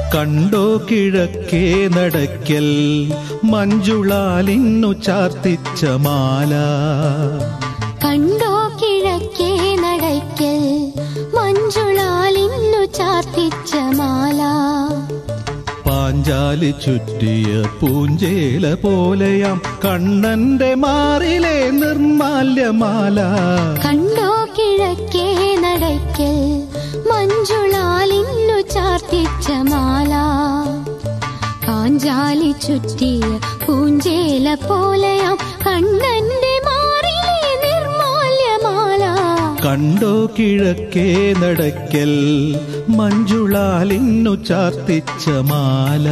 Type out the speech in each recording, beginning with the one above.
കണ്ടോ കിഴക്കേ നടക്കൽ മഞ്ജുളാലിന്നു ചാർത്തിച്ച മാല കണ്ടോ കിഴക്കേ നടയ്ക്കൽ മഞ്ജുളാലിന്നു ചാർത്തിച്ച മാല പാഞ്ചാലി ചുറ്റിയ പൂഞ്ചേല പോലെയാം കണ്ണന്റെ മാറിലെ നിർമാല്യമാല കണ്ടോ കിഴക്കേ നടയ്ക്കൽ മഞ്ജുളാലിന്നു ചാർത്തിച്ച മാല കാഞ്ചാലി ചുറ്റിയ പൂഞ്ചേല പോലെയാം കണ്ണന്റെ മാറിലെ നിർമാല്യമാല കണ്ടോ കിഴക്കേ നടക്കൽ മഞ്ജുളാലിന്നു ചാർത്തിച്ച മാല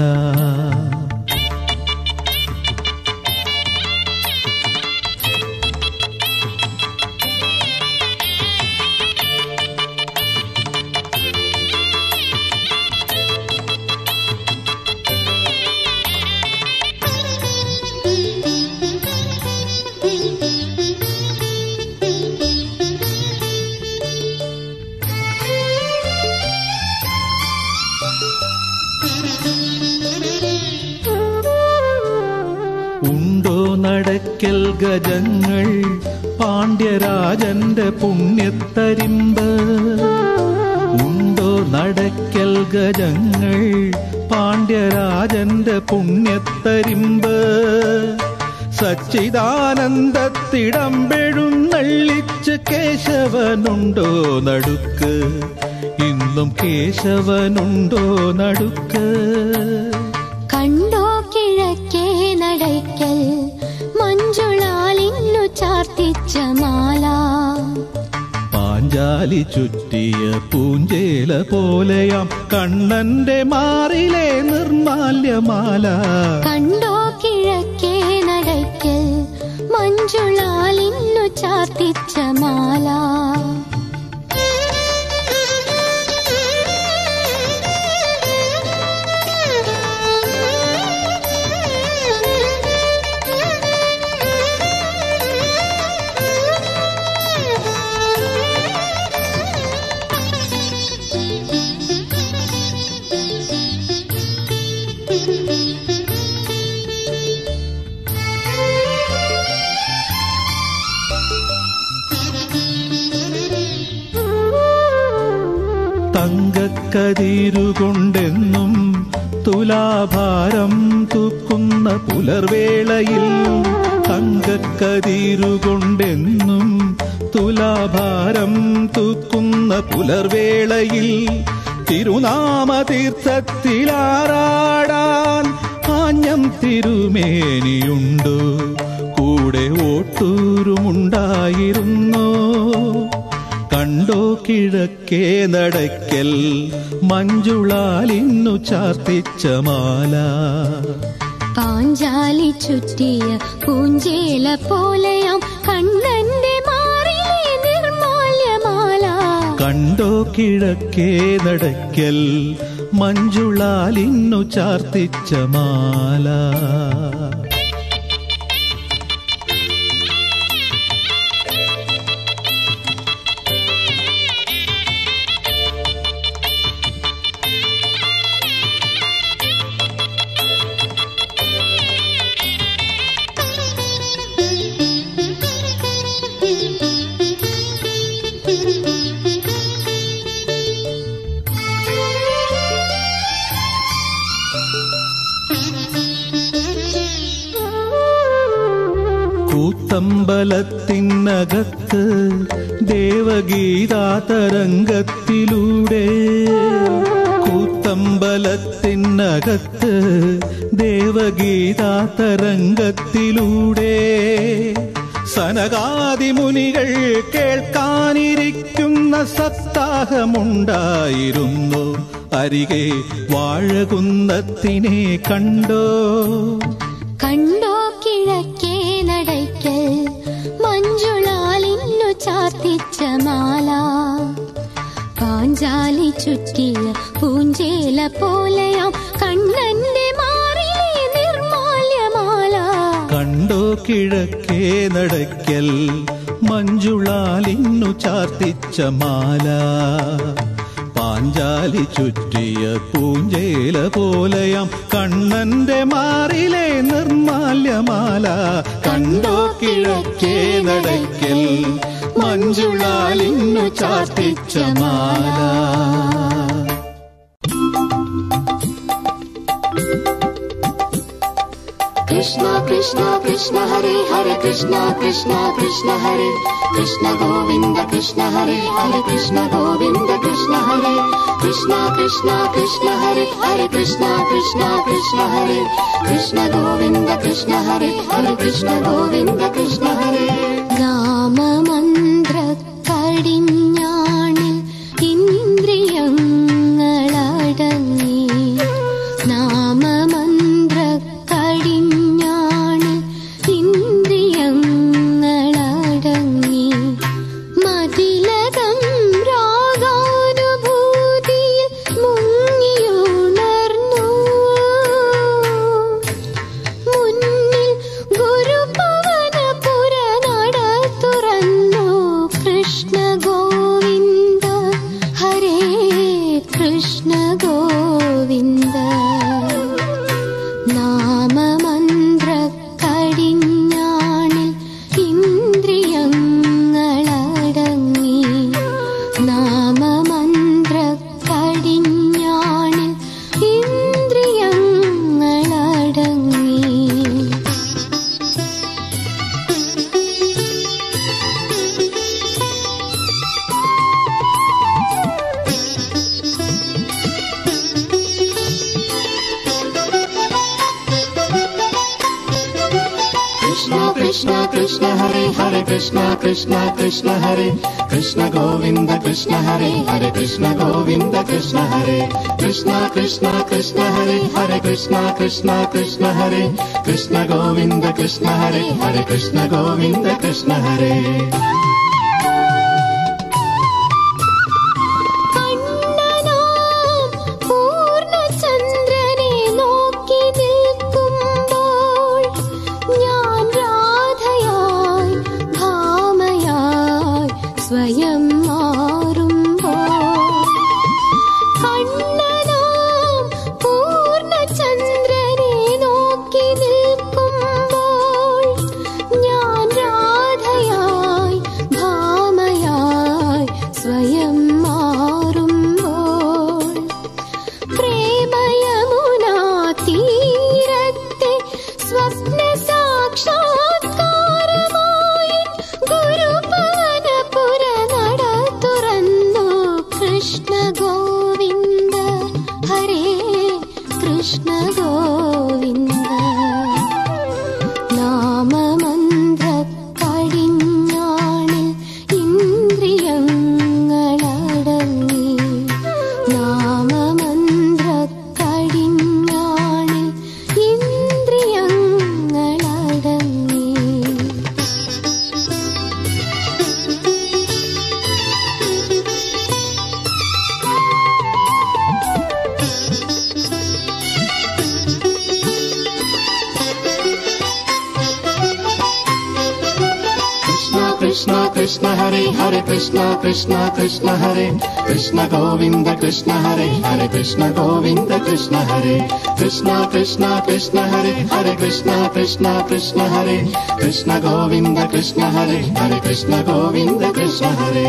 ഉണ്ടോ നടക്കൽ ഗജങ്ങൾ പാണ്ഡ്യരാജന്റെ പുണ്യത്തരിമ്പ് ഉണ്ടോ നടക്കൽ ഗജങ്ങൾ പാണ്ഡ്യരാജന്റെ പുണ്യത്തരിമ്പ് സച്ചിദാനന്ദത്തിടമ്പെഴുന്നള്ളിച്ച് കേശവനുണ്ടോ നടുക്ക് ഇന്നും കേശവനുണ്ടോ നടുക്ക് കണ്ടോ കിഴക്കേ നടയ്ക്കൽ മഞ്ജുളാലിന്നു ചാർത്തിച്ച മാല പാഞ്ചാലി ചുറ്റിയ പൂഞ്ചേല പോലെയാം കണ്ണന്റെ മാറിലെ നിർമാല്യമാല കണ്ടോ കിഴക്കേ നടയ്ക്കൽ മഞ്ജുളാലിന്നു ചാർത്തിച്ച മാല തങ്കക്കതിരുകൊണ്ടെന്നും തുലാഭാരം തൂക്കുന്ന പുലർവേളയിൽ തങ്കക്കതിരുകൊണ്ടെന്നും തുലാഭാരം തൂക്കുന്ന പുലർവേളയിൽ തിരുനാമ തീർത്ഥത്തിലാറാടാൻ ആഞ്ഞം തിരുമേനിയുണ്ടോ കൂടെ ഓട്ടൂരുമുണ്ടായിരുന്നോ കണ്ടോ കിഴക്കേ നടക്കൽ മഞ്ജുളാലിന്നു ചാർത്തിച്ച മാല പാഞ്ചാലി ചുറ്റിയ പൂഞ്ചേല പോലെയാം കണ്ണന്റെ മാറിലെ നിർമാല്യമാല കണ്ടോ കിഴക്കേ നടക്കൽ മഞ്ജുളാലിന്നു ചാർത്തിച്ച മാല കൂത്തമ്പലത്തിനകത്ത് ദേവഗീതാതരംഗത്തിലൂടെ കൂത്തമ്പലത്തിനകത്ത് ദേവഗീതാതരംഗത്തിലൂടെ സനകാദിമുനികൾ കേൾക്കാനിരിക്കുന്ന സപ്താഹമുണ്ടായിരുന്നു അരികെ വാഴകുന്നത്തിനെ കണ്ടോ കണ്ടോ കിഴക്കേ നടയ്ക്കൽ മഞ്ജുളാലിന്നു ചാർത്തിച്ച മാല പാഞ്ചാലി ചുറ്റിയ പൂഞ്ചേല പോലെയാം കണ്ണന്റെ മാറിലെ നിർമാല്യമാല കണ്ടോ കിഴക്കേ നടക്കൽ മഞ്ജുളാലിന്നു ചാർത്തിച്ച മാല പാഞ്ചാലി ചുറ്റിയ പൂഞ്ചേല പോലെയാം കണ്ണന്റെ മാറിലെ നിർമാല്യമാല കണ്ടോ കിഴക്കേ നടക്കൽ മഞ്ജുളാലിന്നു ചാർത്തിച്ച മാല कृष्णा कृष्णा कृष्ण हरे हरे कृष्णा कृष्णा कृष्ण हरे कृष्ण गोविन्द कृष्ण हरे हरे कृष्ण गोविन्द कृष्ण हरे कृष्णा कृष्णा कृष्ण हरे हरे कृष्णा कृष्णा कृष्ण हरे कृष्ण गोविन्द कृष्ण हरे हरे कृष्ण गोविन्द कृष्ण हरे രാമമന്ത്ര കടിഞ്ഞാണിൽ ഇന്ദ്രിയങ്ങളടങ്ങി നാമമന്ത്ര കടിഞ്ഞാണിൽ ഇന്ദ്രിയങ്ങളടങ്ങി മതിലകം രാഗാനുഭൂതിയിൽ മുങ്ങിയുണർന്നു മുന്നിൽ ഗുരുപവനപുര നട തുറന്നു കൃഷ്ണ ഗോവിന്ദ ഹരേ കൃഷ്ണ ഗോവിന്ദ നാമമന്ത്ര കടിഞ്ഞാണിൽ ഇന്ദ്രിയങ്ങളടങ്ങി നാമമന്ത്ര കടിഞ്ഞാണിൽ ഇന്ദ്രിയങ്ങളടങ്ങി कृष्णा कृष्णा कृष्ण हरे हरे कृष्णा कृष्णा कृष्ण हरे कृष्ण गोविन्द कृष्ण हरे हरे कृष्ण गोविन्द कृष्ण हरे कृष्णा कृष्णा कृष्ण हरे हरे कृष्णा कृष्णा कृष्ण हरे कृष्ण गोविन्द कृष्ण हरे हरे कृष्ण गोविन्द कृष्ण हरे കണ്ണനാം പൂർണ്ണചന്ദ്രനെ നോക്കി നിൽക്കുമ്പോൾ ഞാൻ രാധയായി ഭാമയായി സ്വയം മാറുമ്പോൾ കണ്ണനാം പൂർണ്ണചന്ദ്രനെ നോക്കി നിൽക്കുമ്പോൾ ഞാൻ രാധയായി ഭാമയായി സ്വയം മാറുമ്പോൾ പ്രേമയമുനാ തീരത്തെ സ്വപ്ന സാക്ഷാത്കാരമായി ഗുരുപവനപുര നട തുറന്നു കൃഷ്ണ ഗോവിന്ദ ഹരേ കൃഷ്ണ ഗോവിന്ദ നാമമന്ത്ര കടിഞ്ഞാണിൽ ഇന്ദ്രിയങ്ങളടങ്ങി നാമമന്ത്ര കടിഞ്ഞാണിൽ ഇന്ദ്രിയങ്ങളടങ്ങി कृष्णा कृष्णा कृष्ण हरे हरे कृष्णा कृष्णा कृष्ण हरे कृष्ण गोविन्द कृष्ण हरे हरे कृष्ण गोविन्द कृष्ण हरे कृष्णा कृष्णा कृष्ण हरे हरे कृष्णा कृष्णा कृष्ण हरे कृष्ण गोविन्द कृष्ण हरे हरे कृष्ण गोविन्द कृष्ण हरे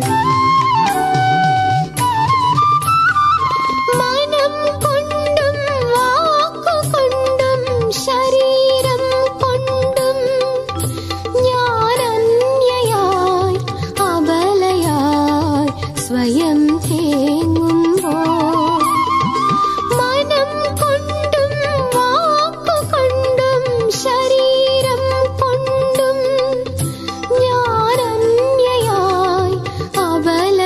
മനം കൊണ്ടും വാക്കുകൊണ്ടും ശരീരം കൊണ്ടും ഞാൻ അന്യയായി അബലയായി സ്വയം തേങ്ങുമ്പോൾ മനം കൊണ്ടും വാക്കുകൊണ്ടും ശരീരം കൊണ്ടും ഞാൻ അന്യയായി അബല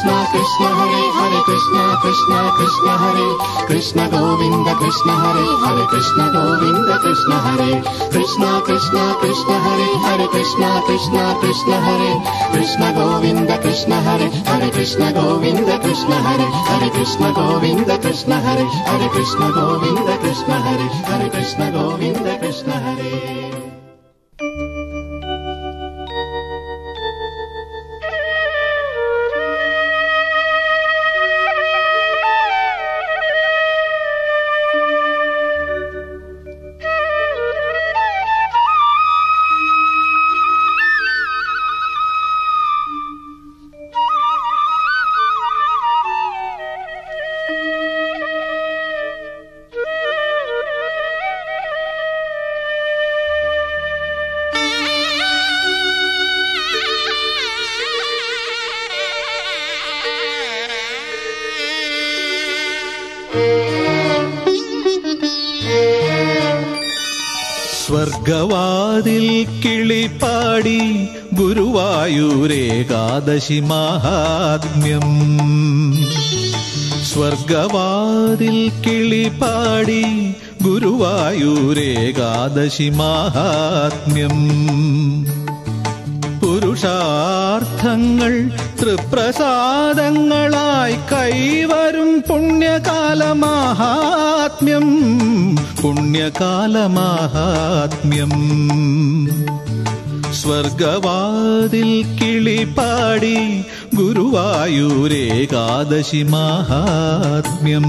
Krishna Krishna Hare Hare Krishna Krishna Krishna Hare Krishna Govinda Krishna Hare Hare Krishna Govinda Krishna Hare Krishna Krishna Krishna Hare Hare Krishna Krishna Krishna Hare Krishna Govinda Krishna Hare Hare Krishna Govinda Krishna Hare Hare Krishna Govinda Krishna Hare Hare Krishna Govinda Krishna Hare Hare Krishna Govinda Krishna Hare സ്വർഗവാതിൽ കിളിപ്പാടി ഗുരുവായൂരേകാദശി മാഹാത്മ്യം സ്വർഗവാതിൽ കിളിപ്പാടി ഗുരുവായൂരേകാദശി മാഹാത്മ്യം പുരുഷാർത്ഥങ്ങൾ തൃപ്രസാദങ്ങളായി കൈവരും പുണ്യകാലമാഹാത്മ്യം പുണ്യകാലമാഹാത്മ്യം സ്വർഗവാതിൽ കിളിപ്പാടി ഗുരുവായൂരേകാദശി മാഹാത്മ്യം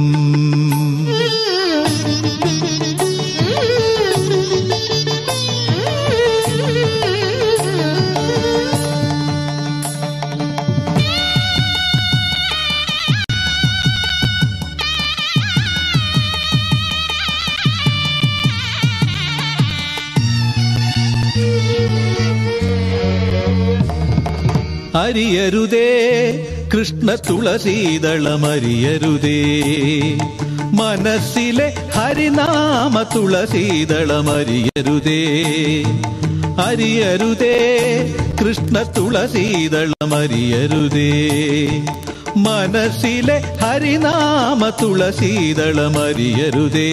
അരിയരുതേ കൃഷ്ണ തുളസീതളമരിയരുതേ മനസ്സിലെ ഹരിനാമ തുളസീതളമരിയരുതേ അരിയരുതേ കൃഷ്ണ തുളസീതളമരിയരുതേ മനസ്സിലെ ഹരിനാമ തുളസീതളമരിയരുതേ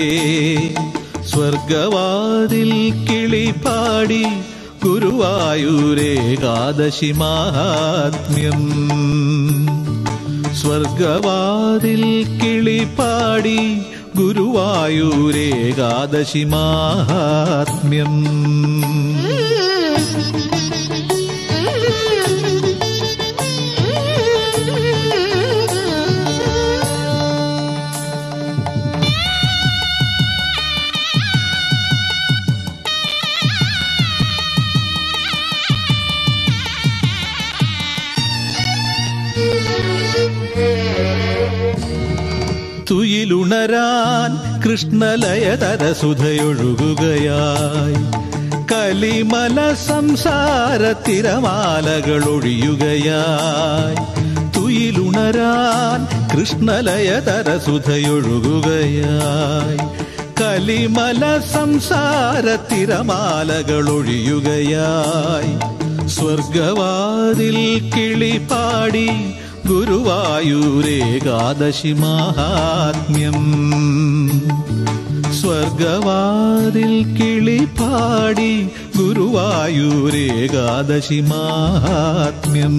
സ്വർഗവാതിൽ കിളിപ്പാടി ഗുരുവായൂരേകാദശി മാഹാത്മ്യം സ്വർഗവാതിൽ കിളിപ്പാടി ഗുരുവായൂരേകാദശി മാഹാത്മ്യം തുയിലുണരാൻ കൃഷ്ണലയതരസുധയൊഴുകുകയായി കലിമല സംസാര തിരമാലകളൊഴിയുകയായി തുയിലുണരാൻ കൃഷ്ണലയതരസുധയൊഴുകുകയായി കലിമല സംസാര തിരമാലകളൊഴിയുകയായി സ്വർഗവാതിൽ കിളിപ്പാടി ഗുരുവായൂരേകാദശി മാഹാത്മ്യം സ്വർഗവാതിൽ കിളിപ്പാടി ഗുരുവായൂരേകാദശി മാഹാത്മ്യം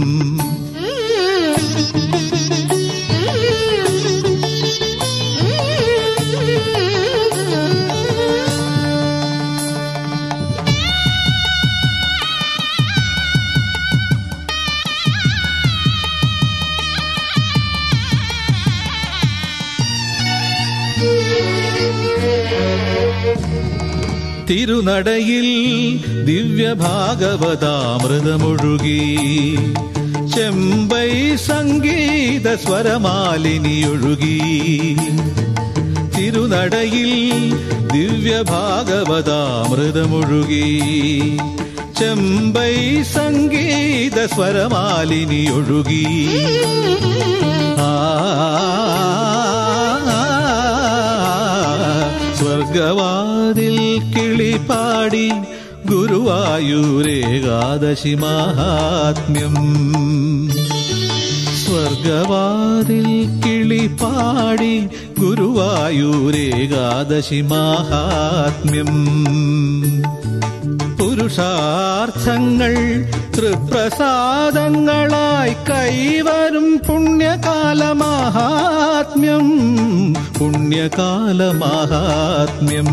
തിരുനടയിൽ ദിവ്യഭാഗവതാമൃതമൊഴുകി ചെമ്പൈ സംഗീത സ്വരമാലിനിയൊഴുകി തിരുനടയിൽ ദിവ്യഭാഗവതാമൃതമൊഴുകി ചെമ്പൈ സംഗീത സ്വരമാലിനിയൊഴുകി ആ സ്വർഗവാതിൽ കിളിപ്പാടി ഗുരുവായൂരേകാദശി മാഹാത്മ്യം സ്വർഗവാതിൽ കിളിപാടി ഗുരുവായൂരേകാദശി മാഹാത്മ്യം പുരുഷാർത്ഥങ്ങൾ തൃപ്രസാദങ്ങളായി കൈവരും പുണ്യകാലമാഹാത്മ്യം പുണ്യകാലമാഹാത്മ്യം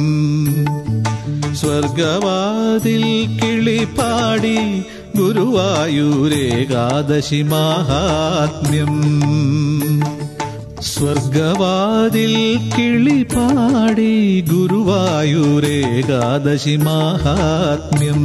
സ്വർഗവാതിൽ കിളിപാടി ഗുരുവായൂരേകാദശി മാഹാത്മ്യം സ്വർഗവാതിൽ കിളിപാടി ഗുരുവായൂരേകാദശി മാഹാത്മ്യം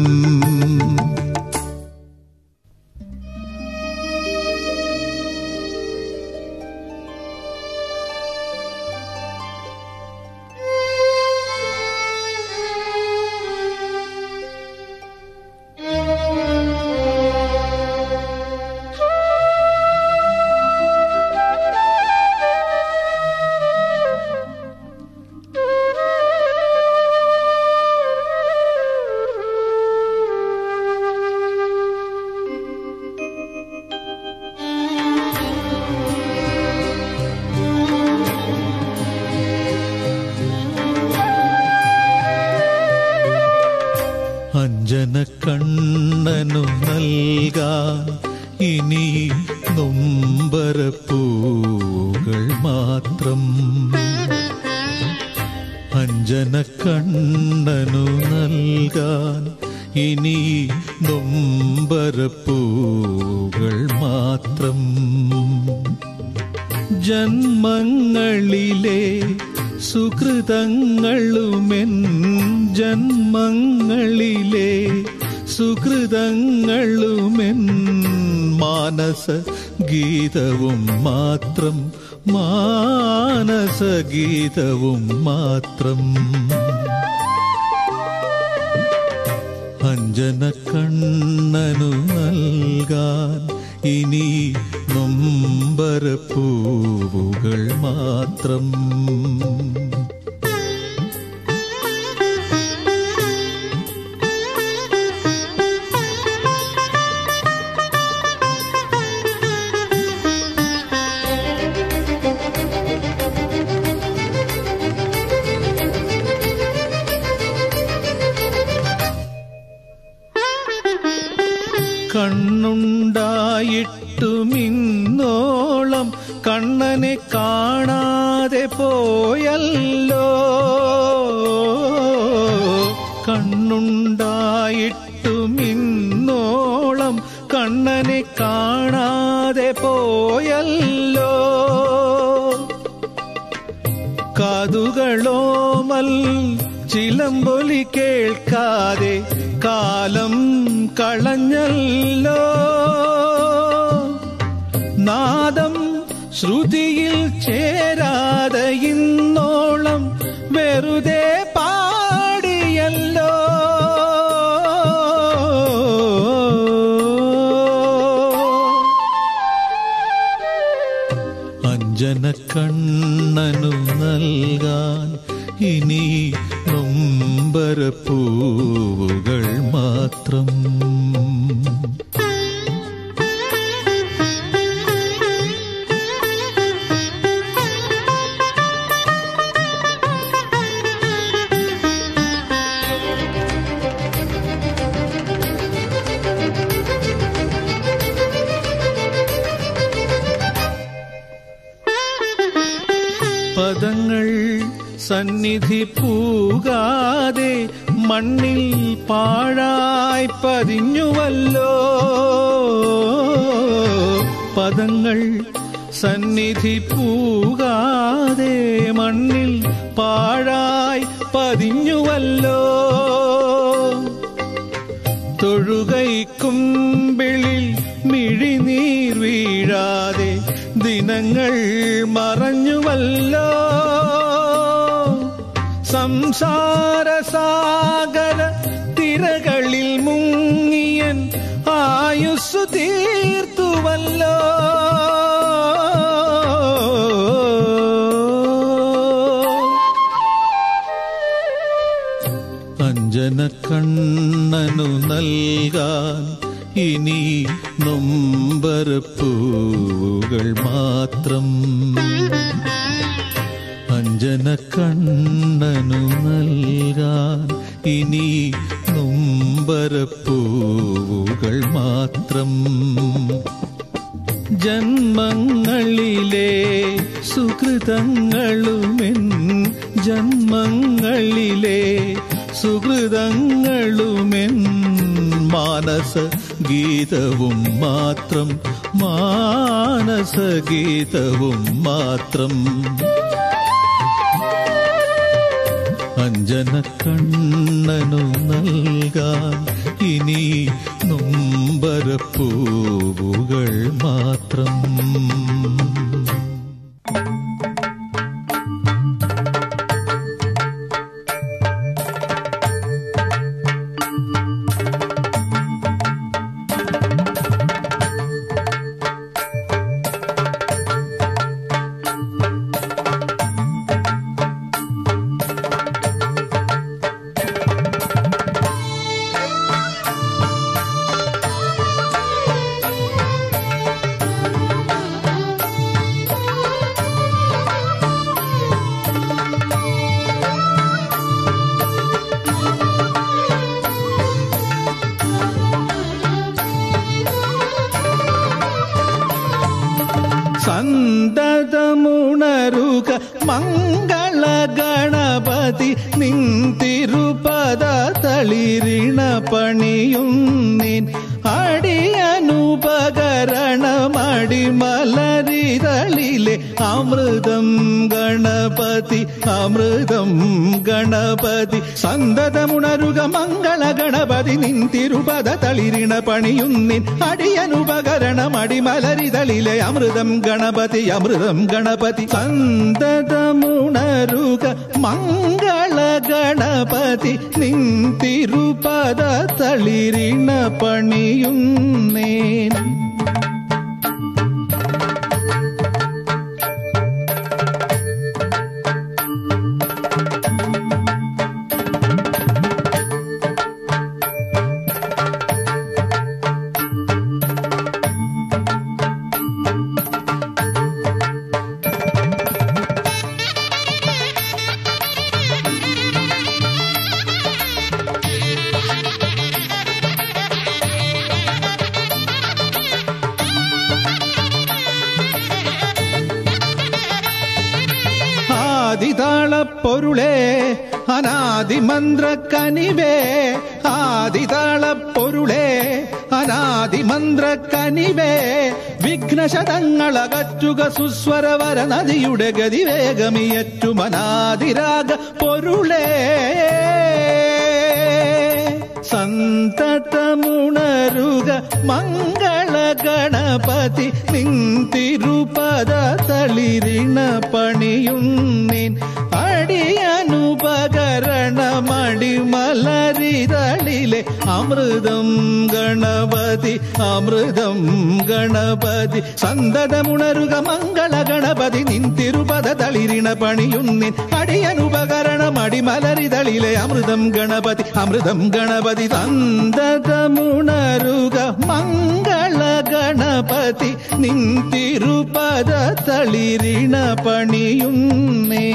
അഞ്ജന കണ്ണനു നൽകാൻ ഇനി നൊമ്പരപ്പൂകൾ മാത്രം അഞ്ജന കണ്ണനു നൽകാൻ ഇനി നൊമ്പരപ്പൂകൾ മാത്രം ജന്മങ്ങളിലെ സുഹൃതങ്ങളുമെൻ ജന്മങ്ങളിലെ സുഹൃതങ്ങളുമെൻ മാനസ ഗീതവും മാത്രം മാനസ ഗീതവും മാത്രം അഞ്ജന കണ്ണനു നൽകാൻ ഇനി നൊമ്പരപ്പൂവുകൾ മാത്രം കണ്ണുണ്ടായിട്ടുമിന്നോളം കണ്ണനെ കാണാതെ പോയല്ലോ കണ്ണുണ്ടായിട്ടുമിന്നോളം കണ്ണനെ കാണാതെ പോയല്ലോ കാതുകളോമൽ ചിലമ്പൊലി കേൾക്കാതെ കാലം കളഞ്ഞല്ലോ നാദം ശ്രുതിയിൽ ചേരാതെ ഇന്നോളം വെറുതെ പാടിയല്ലോ അഞ്ജന കണ്ണനു നൽകാൻ ഇനി നൊമ്പരപ്പൂവുകൾ മാത്രം പദങ്ങൾ സന്നിധി പൂകാതെ മണ്ണിൽ പാഴായി പതിഞ്ഞുവല്ലോ പദങ്ങൾ സന്നിധി പൂകാതെ മണ്ണിൽ പാഴായി പതിഞ്ഞുവല്ലോ തൊഴുകൈക്കുമ്പിളിൽ മിഴിനീർ വീഴാതെ ദിനങ്ങൾ മറഞ്ഞുവല്ലോ സംസാരസാഗര തിരകളിൽ മുങ്ങിയൻ ആയുസ്സു തീർത്തുവല്ലോ അഞ്ജന കണ്ണനു നൽകാൻ ഇനി നൊമ്പരപ്പൂവുകൾ മാത്രം അഞ്ജന കണ്ണനു നൽകാൻ ഇനി നൊമ്പരപ്പൂവുകൾ മാത്രം ജന്മങ്ങളിലെ സുഹൃതങ്ങളുമെൻ ജന്മങ്ങളിലെ സുഹൃതങ്ങളുമെൻ മാനസ ഗീതവും മാത്രം മാനസ ഗീതവും മാത്രം അഞ്ജന കണ്ണനു നൽകാൻ ഇനി നൊമ്പരപ്പൂവുകൾ മാത്രം സന്തതമുണരുക മംഗള ഗണപതി നിന്തിരുപദ തളിരിണ പണിയും നിൻ അടിയനുപകരണമടിമലരിതളിലെ അമൃതം ഗണപതി അമൃതം ഗണപതി സന്തതമുണരുക മംഗള ഗണപതി നിന്തിരുപദ തളിരിണ പണിയുന്നിൻ അടിയനുപകരണമടിമലരിതളിലെ അമൃതം ഗണപതി അമൃതം ഗണപതി സന്തതമുണരുക മംഗള ഗണപതി നിന്തിരുപദ തളിരിണ പണിയുന്നേൻ ആദിതാളപ്പൊരുളേ അനാദിമന്ത്ര കനിവേ ആദിതാളപ്പൊരുളേ അനാദിമന്ത്ര കനിവേ വിഘ്നശതങ്ങളകറ്റുക സുസ്വരവര നദിയുടെ ഗതിവേഗമിയറ്റും അനാദിരാഗ പൊരുളേ സന്തതമുണരുക മംഗള ഗണപതി നിന്തിരുപദ തളിരിണ പണിയുന്നിൻ അടിയനുപകരണമടിമലരിതളിലെ അമൃതം ഗണപതി അമൃതം ഗണപതി സന്തതമുണരുക മംഗള ഗണപതി നിന്തിരുപദ തളിരിണ പണിയുന്നിൻ അടിയനുപകരണമടിമലരിതളിലെ അമൃതം ഗണപതി അമൃതം ഗണപതി സന്തതമുണരുക മംഗള ഗണപതി നിന്തിരുപദ തളിരിണ പണിയുന്നേ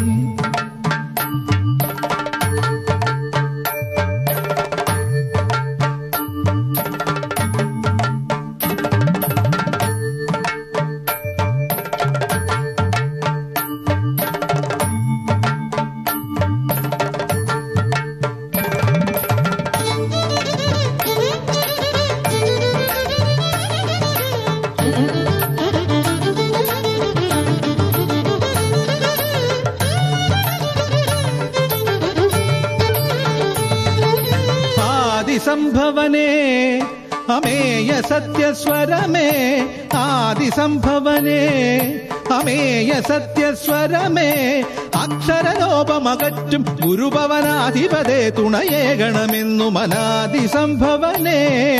ആദിസംഭവനേ അമേയ സത്യസ്വരമേ ആദിസംഭവനേ അമേയ സത്യസ്വരമേ അക്ഷരലോപമകറ്റും ഗുരുഭവനാധിപതേ തുണയേകണമെന്നു മനാദിസംഭവനേ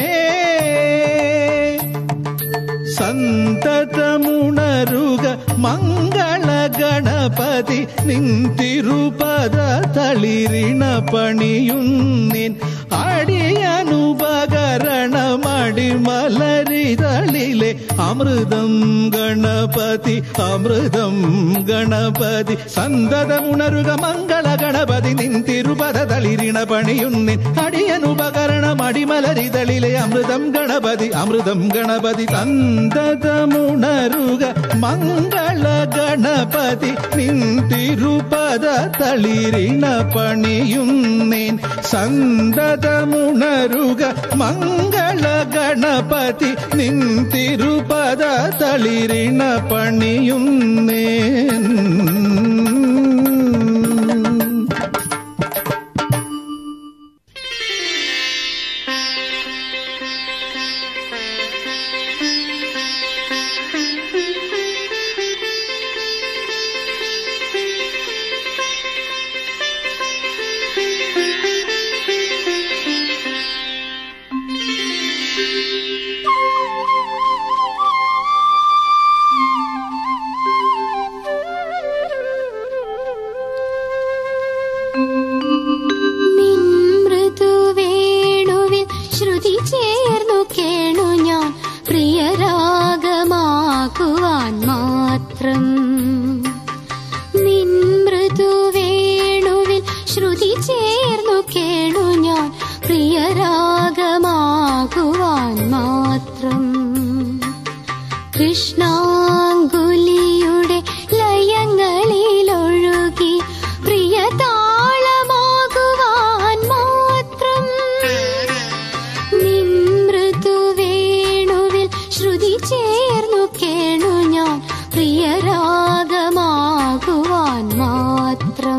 സന്തതമുണരുക മംഗള ഗണപതി നിന്തിരുപദ തളിരിണ പണിയുന്നിൻ അടിയനുപകരണമ അടിമലരിതളിലെ അമൃതം ഗണപതി അമൃതം ഗണപതി സന്തതമുണരുക മംഗള ഗണപതി നിൻ തിരുപത തളിരിണ പണിയുന്നിൻ അടിയനുപകരണം അടിമലരിതളിലെ അമൃതം ഗണപതി അമൃതം ഗണപതി സന്തതമുണരുക മംഗള ഗണപതി നിൻ തിരുപത തളിരിണ പണിയുന്നേൻ സന്തതമുണരുക മംഗള ഗണപതി നിൻ തിരുപത തളിരിണ പണിയുന്നേൻ നിൻ മൃദുവേണുവിൽ ശ്രുതി ചേർന്നു കേണു ഞാൻ പ്രിയരാഗമാകുവാൻ മാത്രം നിൻ മൃദുവേണുവിൽ ശ്രുതി ചേർന്നു കേണു ഞാൻ പ്രിയരാഗമാകുവാൻ മാത്രം കൃഷ്ണാങ്കുലിയുടെ ലയങ്ങളിലൊഴുകി പ്രിയതാളമാകുവാൻ മാത്രം നിൻ മൃദുവേണുവിൽ ശ്രുതി ചേർന്നു കേണു ഞാൻ പ്രിയരാഗമാകുവാൻ മാത്രം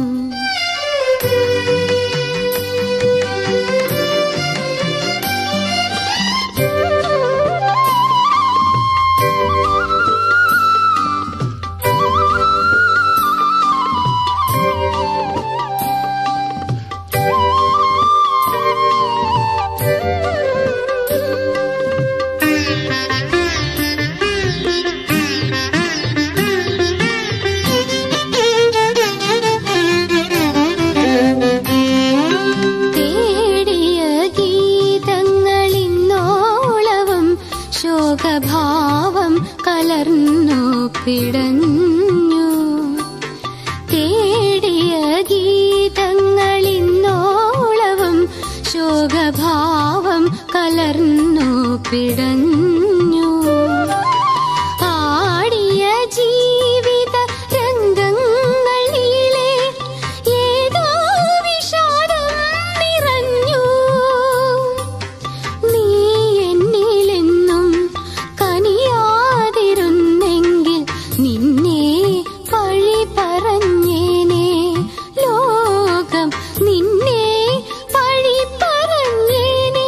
തേടിയ ഗീതങ്ങളിന്നോളവും ശോകഭാവം കലർന്നു പിടഞ്ഞു തേടിയ ഗീതങ്ങളിന്നോളവും ശോകഭാവം കലർന്നു പിടഞ്ഞു ആടിയ ജീവിത രംഗങ്ങൾ നീളെ ഏതോ വിഷാദം നിറഞ്ഞു നീ എന്നിലെന്നും കനിയാതിരുന്നെങ്കിൽ നിന്നെ പഴി പറഞ്ഞേനെ ലോകം നിന്നെ പഴി പറഞ്ഞേനെ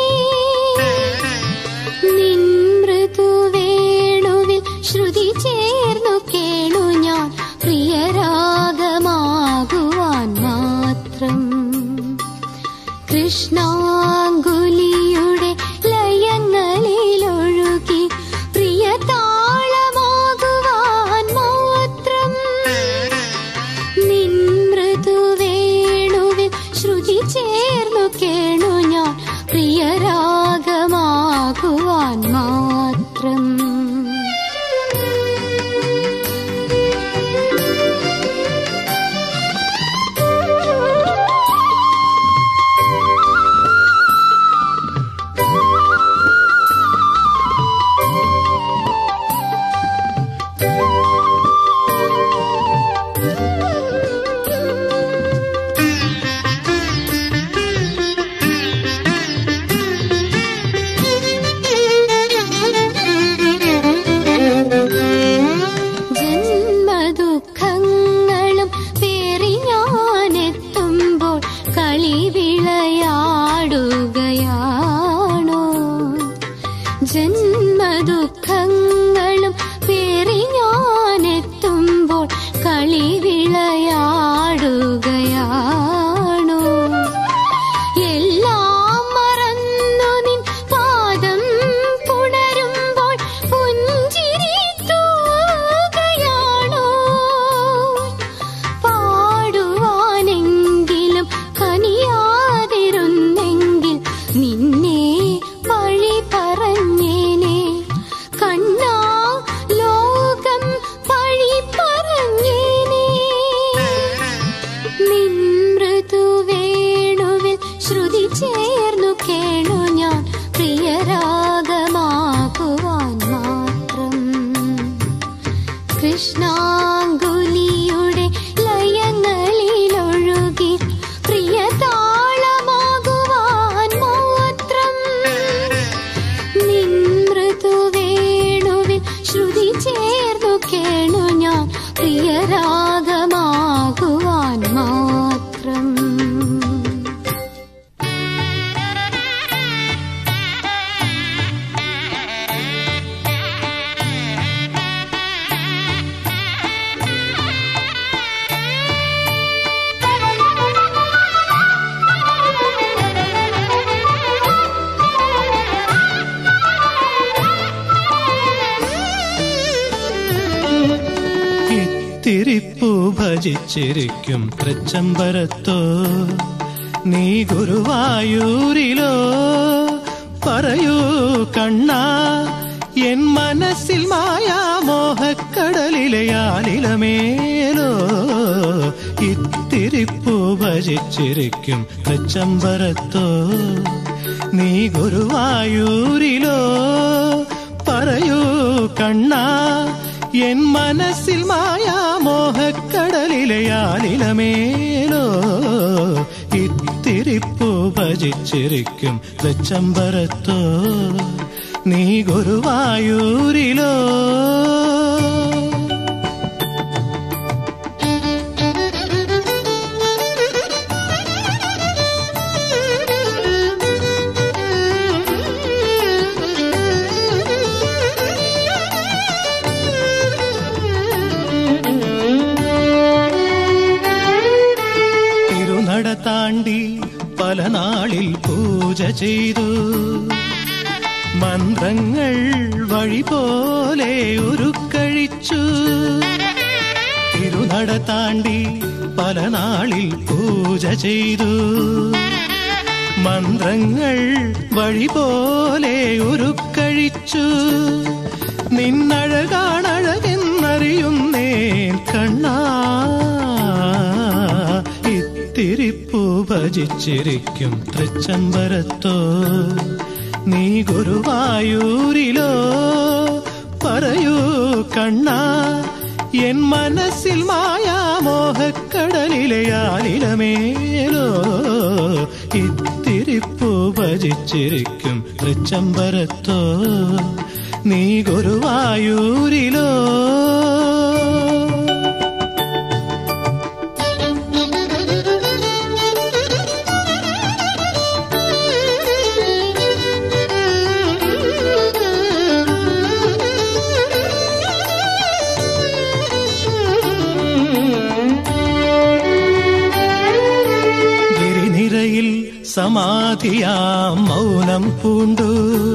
നിൻ മൃദുവേണുവിൽ ശ്രുതി ചേർന്നു കേണു ഞാൻ പ്രിയരാഗമാകുവാൻ മാത്രം കൃഷ്ണാങ്കുലിയുടെ ലയങ്ങളിലൊഴുകി പ്രിയതാളമാകുവാൻ മാത്രം നിൻ മൃദുവേണുവിൽ ശ്രുതി ചേർന്നു കേണു ഞാൻ പ്രിയരാഗമാകുവാൻ മാത്രം ജന്മദുഃഖങ്ങളും പേറി ഞാനെത്തുമ്പോൾ കളി വിളയാടുകയാണോ ജന്മദുഃഖങ്ങളും പേറി ഞാനെത്തുമ്പോൾ കളി വിളയാടുകയാണോ എല്ലാം മറന്നു നിൻ പാദം പുണരുമ്പോൾ പുഞ്ചിരി തൂകയാണോ പാടുവാനെങ്കിലും കനിയാതിരുന്നെങ്കിൽ നിന്നെ പഴി പറ ഇത്തിരിപ്പൂ ഭജിച്ചിരിക്കും തൃച്ചംബരത്തോ നീ ഗുരുവായൂരിലോ പറയൂ കണ്ണാ എൻ മനസ്സിൽ മായാമോഹക്കടലിലെ ആലിലമേലോ ഇത്തിരിപ്പൂ ഭജിച്ചിരിക്കും തൃച്ചംബരത്തോ നീ ഗുരുവായൂരിലോ പറയൂ കണ്ണാ എൻ മനസ്സിൽ മായാമോഹക്കടലിലെ ആലിലമേലോ ഇത്തിരിപ്പൂ ഭജിച്ചിരിക്കും തൃച്ചംബരത്തോ നീ ഗുരുവായൂരിലോ തിരുനട താണ്ടി പല നാളിൽ പൂജ ചെയ്തു മന്ത്രങ്ങൾ വഴി പോലെ ഉരുക്കഴിച്ചു തിരുനട താണ്ടി പല നാളിൽ പൂജ ചെയ്തു മന്ത്രങ്ങൾ വഴി പോലെ ഉരുക്കഴിച്ചു നിന്നഴകാണഴകെന്നറിയുന്നേൻ കണ്ണാ ഇത്തിരിപ്പൂ ഭജിച്ചിരിക്കും തൃച്ചംബരത്തോ നീ ഗുരുവായൂരിലോ പറയൂ കണ്ണാ എൻ മനസ്സിൽ മായാമോഹക്കടലിലെ ആലിലമേലോ ഇത്തിരിപ്പൂ ഭജിച്ചിരിക്കും തൃച്ചംബരത്തോ നീ ഗുരുവായൂരിലോ ഗിരിനിരയിൽ സമാധിയാം മൗനം പൂണ്ടു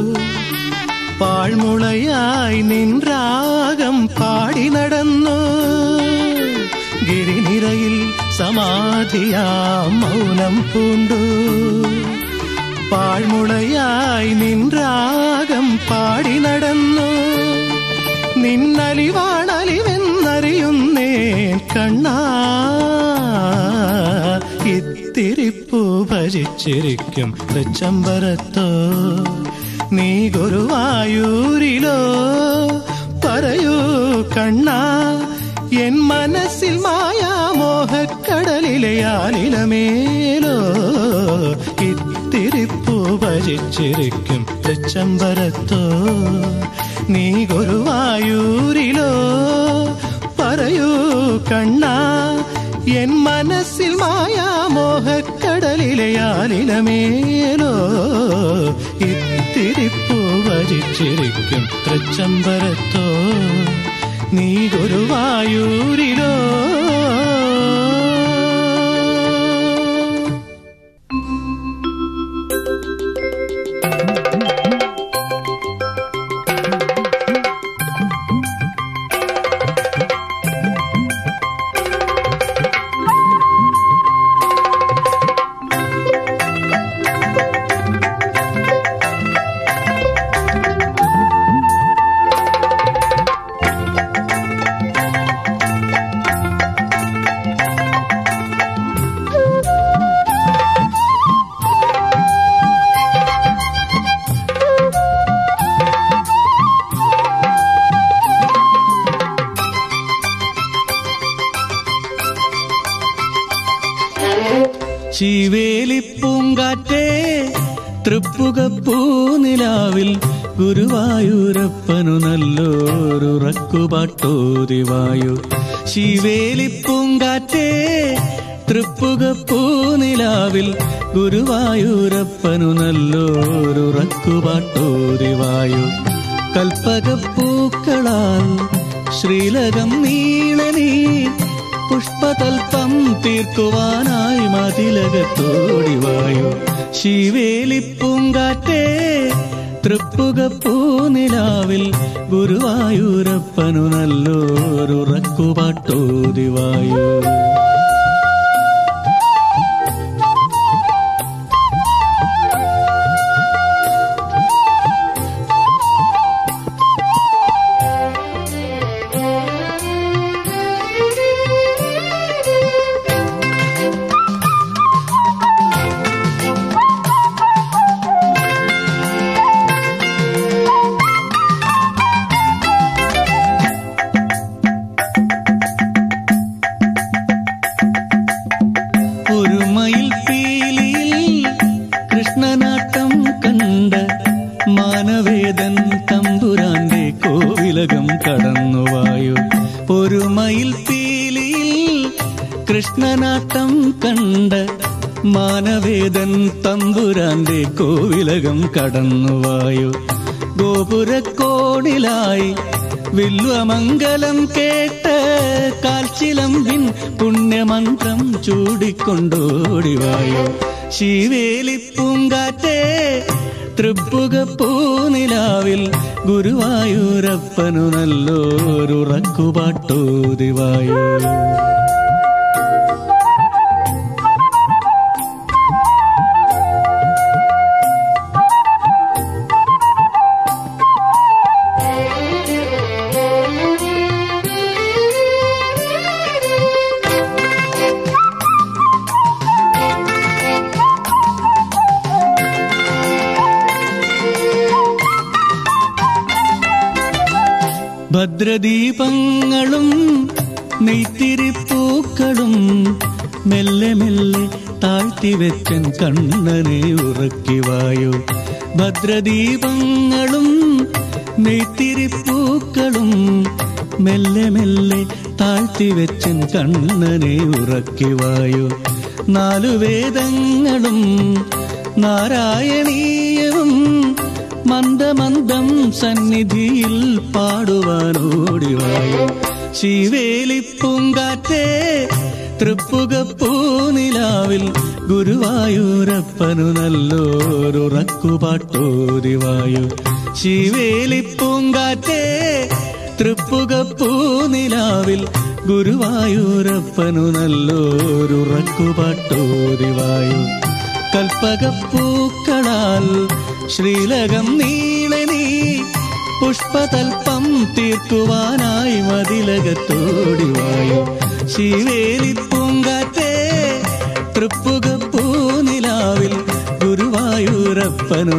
പാഴ്മുളയായി നിൻരാഗം പാടി നടന്നു ഗിരിനിരയിൽ സമാധിയാം മൗനം പൂണ്ടു പാഴ്മുളയായി നിൻരാഗം പാടി നടന്നു നിന്നലിവാണലിവെന്നറിയുന്നേ കണ്ണാ ഇത്തിരിപ്പൂ ഭജിച്ചിരിക്കും തൃച്ചംബരത്തോ നീ ഗുരുവായൂരിലോ പറയൂ കണ്ണാ എൻ മനസ്സിൽ മായാമോഹക്കടലിലെ ആലിലമേലോ ഇത്തിരിപ്പൂ ഭജിച്ചിരിക്കും തൃച്ചംബരത്തോ നീ ഗുരുവായൂരിലോ പറയൂ കണ്ണാ എൻ മനസ്സിൽ മായാമോഹക്കടലിലെ ആലിലമേലോ ഇത്തിരിപ്പൂ ഭജിച്ചിരിക്കും തൃച്ചംബരത്തോ നീ ഗുരുവായൂരിലോ ശിവേലിപ്പൂങ്കാറ്റേ തൃപ്പുകപ്പൂനിലാവിൽ ഗുരുവായൂരപ്പനു നല്ലൊരുറക്കുപാട്ടോതിവായു ശിവേലിപ്പൂങ്കാറ്റേ തൃപ്പുകപ്പൂനിലാവിൽ ഗുരുവായൂരപ്പനു നല്ലൊരുറക്കുപാട്ടോതിവായു കൽപ്പകപ്പൂക്കളാൽ ശ്രീലകം നീളനീ പുഷ്പതൽപ്പം തീർക്കുവാനായി മതിലകത്തോടിവായു ശിവേലിപ്പൂങ്കാറ്റേ തൃപ്പുകപ്പൂനിലാവിൽ ഗുരുവായൂരപ്പനു നല്ലൊരുറക്കുപാട്ടോതിവായു ഒരു മയിൽ പീലിയിൽ കൃഷ്ണനാട്ടം കണ്ട് മാനവേദൻ തമ്പുരാന്റെ കോവിലകം കടന്നുവായു ഒരു മയിൽ പീലിയിൽ കൃഷ്ണനാട്ടം കണ്ട് മാനവേദൻ തമ്പുരാന്റെ കോവിലകം കടന്നുവായു ഗോപുരക്കോണിലായി വില്വമംഗലം കേട്ട് കാൽച്ചിലമ്പിൻ പുണ്യമന്ത്രം ചൂടിക്കൊണ്ടോടിവായോ ശിവേലി പൂങ്കാറ്റേ തൃപ്പുക പൂനിലാവിൽ ഗുരുവായൂരപ്പനു നല്ലൊരുറക്കുപാട്ടോതിവായോ ഭദ്രദീപങ്ങളും നെയ്ത്തിരിപ്പൂക്കളും മെല്ലെ മെല്ലെ താഴ്ത്തിവെച്ചൻ കണ്ണനെ ഉറക്കിവായോ ഭദ്രദീപങ്ങളും നെയ്ത്തിരിപ്പൂക്കളും മെല്ലെ മെല്ലെ താഴ്ത്തിവെച്ചൻ കണ്ണനെ ഉറക്കിവായോ നാലു വേദങ്ങളും നാരായണീയവും മന്ദമന്ദം സന്നിധിയിൽ പാടുവാനോടിവായോ ശിവേലി പൂങ്കാറ്റേ തൃപ്പുക പൂനിലാവിൽ ഗുരുവായൂരപ്പനു നല്ലൊരുറക്കുപാട്ടോതിവായോ ശിവേലി പൂങ്കാറ്റേ തൃപ്പുക പൂനിലാവിൽ ഗുരുവായൂരപ്പനു നല്ലൊരുറക്കുപാട്ടോതിവായോ കൽപ്പകപ്പൂക്കളാൽ ശ്രീലകം നീളെ നീ പുഷ്പതൽപ്പം തീർക്കുവാനായി മതിലകത്തോടിവായോ ശിവേലി പൂങ്കാറ്റേ തൃപ്പുക പൂനിലാവിൽ ഗുരുവായൂരപ്പനു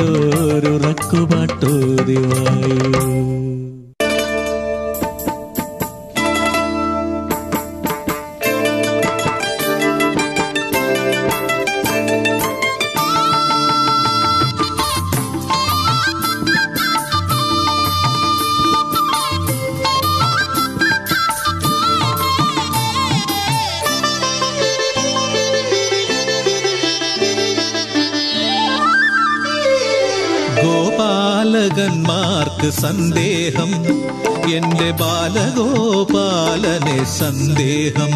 നല്ലൊരുറക്കുപാട്ടോതിവായോ ഗോപാലകന്മാർക്ക് സന്ദേഹം എന്റെ ബാലഗോപാലനെ സന്ദേഹം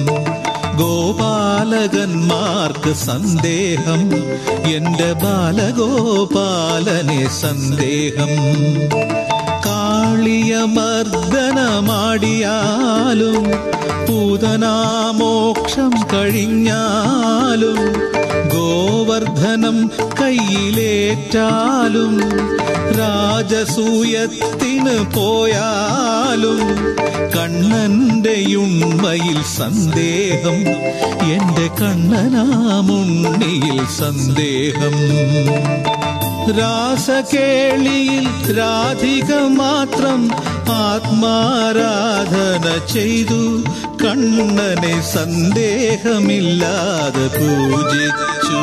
ഗോപാലകന്മാർക്ക് സന്ദേഹം എന്റെ ബാലഗോപാലനെ സന്ദേഹം കാളിയമർദ്ദനമാടിയാലും പൂതനാമോക്ഷം കഴിഞ്ഞാലും ഗോവർദ്ധനം കയ്യിലേറ്റാലും രാജസൂയത്തിന് പോയാലും കണ്ണന്റെ ഉണ്മയിൽ സന്ദേഹം എന്റെ കണ്ണനാമുണ്ണിയിൽ സന്ദേഹം രാസകേളിയിൽ രാധിക മാത്രം ആത്മാരാധന ചെയ്തു കണ്ണനെ സന്ദേഹമില്ലാതെ പൂജിച്ചു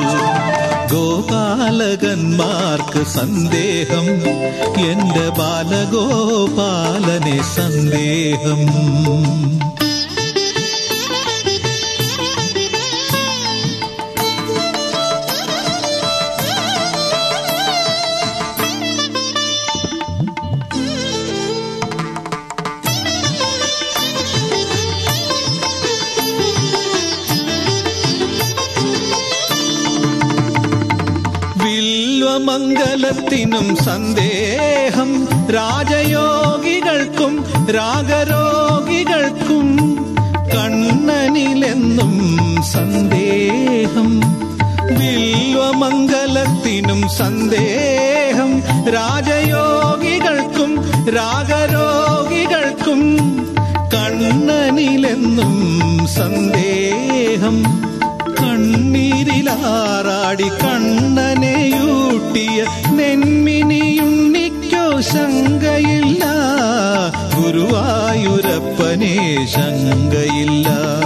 ഗോപാലകന്മാർക്ക് സന്ദേഹം എന്റെ ബാലഗോപാലനെ സന്ദേഹം ബില്വമംഗലത്തിനും സന്ദേഹം രാജയോഗികൾക്കും രാഗരോഗികൾക്കും കണ്ണനിലെന്നും സന്ദേഹം ബില്വമംഗലത്തിനും സന്ദേഹം രാജയോഗികൾക്കും രാഗരോഗികൾക്കും കണ്ണനിലെന്നും സന്ദേഹം കണ്ണീരിലാറാടി കണ്ണനെയൂട്ടിയ നെന്മിനിയുണ്ണിക്കോ ശങ്കയില്ല ഗുരുവായൂരപ്പനെ ശങ്കയില്ല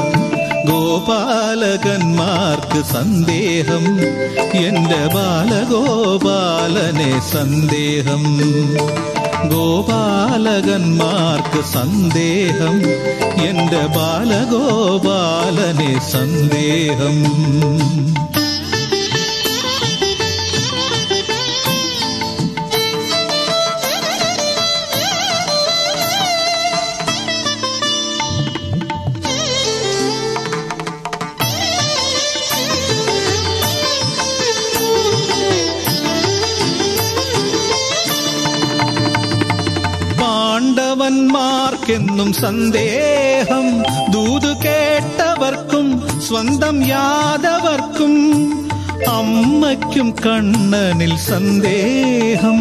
ഗോപാലകന്മാർക്ക് സന്ദേഹം എന്റെ ബാലഗോപാലനെ സന്ദേഹം ഗോപാലകന്മാർക്ക് സന്ദേഹം എന്റെ ബാലഗോപാലനെ സന്ദേഹം പാണ്ഡവന്മാർക്കെന്നും സന്ദേഹം ദൂത് കേട്ടവർക്കും സ്വന്തം യാദവർക്കും അമ്മയ്ക്കും കണ്ണനിൽ സന്ദേഹം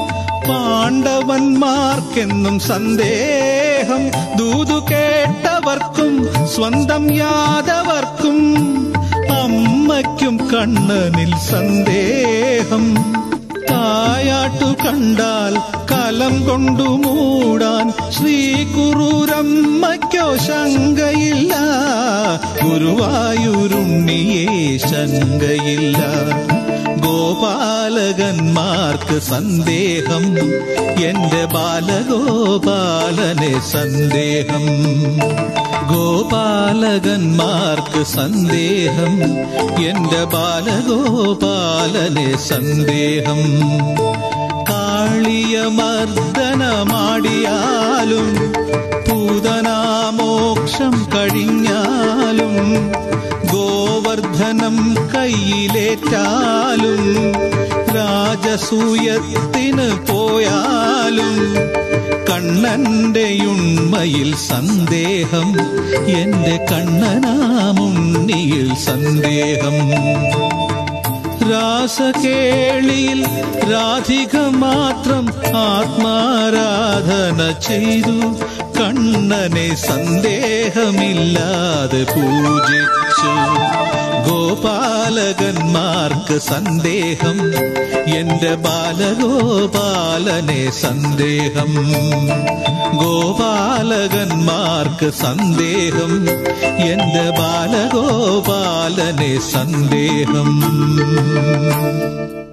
പാണ്ഡവന്മാർക്കെന്നും സന്ദേഹം ദൂതു കേട്ടവർക്കും സ്വന്തം യാദവർക്കും അമ്മയ്ക്കും കണ്ണനിൽ സന്ദേഹം തായാട്ടു കണ്ടാൽ കലം കൊണ്ടു മൂടാൻ ശ്രീ കുറൂരമ്മയ്ക്കോ ശങ്കയില്ല ഗുരുവായൂരുണ്ണിയേ ശങ്കയില്ല ഗോപാലകന്മാർക്ക് സന്ദേഹം എന്റെ ബാലഗോപാലനെ സന്ദേഹം ഗോപാലകന്മാർക്ക് സന്ദേഹം എന്റെ ബാലഗോപാലനെ സന്ദേഹം കാളിയമർദ്ദനമാടിയാലും പൂതനാമോക്ഷം കഴിഞ്ഞാലും ഗോവർദ്ധനം കയ്യിലേറ്റാലും രാജസൂയത്തിന് പോയാലും കണ്ണന്റെ ഉണ്മയിൽ സന്ദേഹം എന്റെ കണ്ണനാമുണ്ണിയിൽ സന്ദേഹം രാസകേളിയിൽ രാധിക മാത്രം ആത്മാരാധന ചെയ്തു കണ്ണനെ സന്ദേഹമില്ലാതെ പൂജിച്ചു ഗോപാലകന്മാർക്ക് സന്ദേഹം എന്റെ ബാലഗോപാലനെ സന്ദേഹം ഗോപാലകന്മാർക്ക് സന്ദേഹം എന്റെ ബാലഗോപാലനെ സന്ദേഹം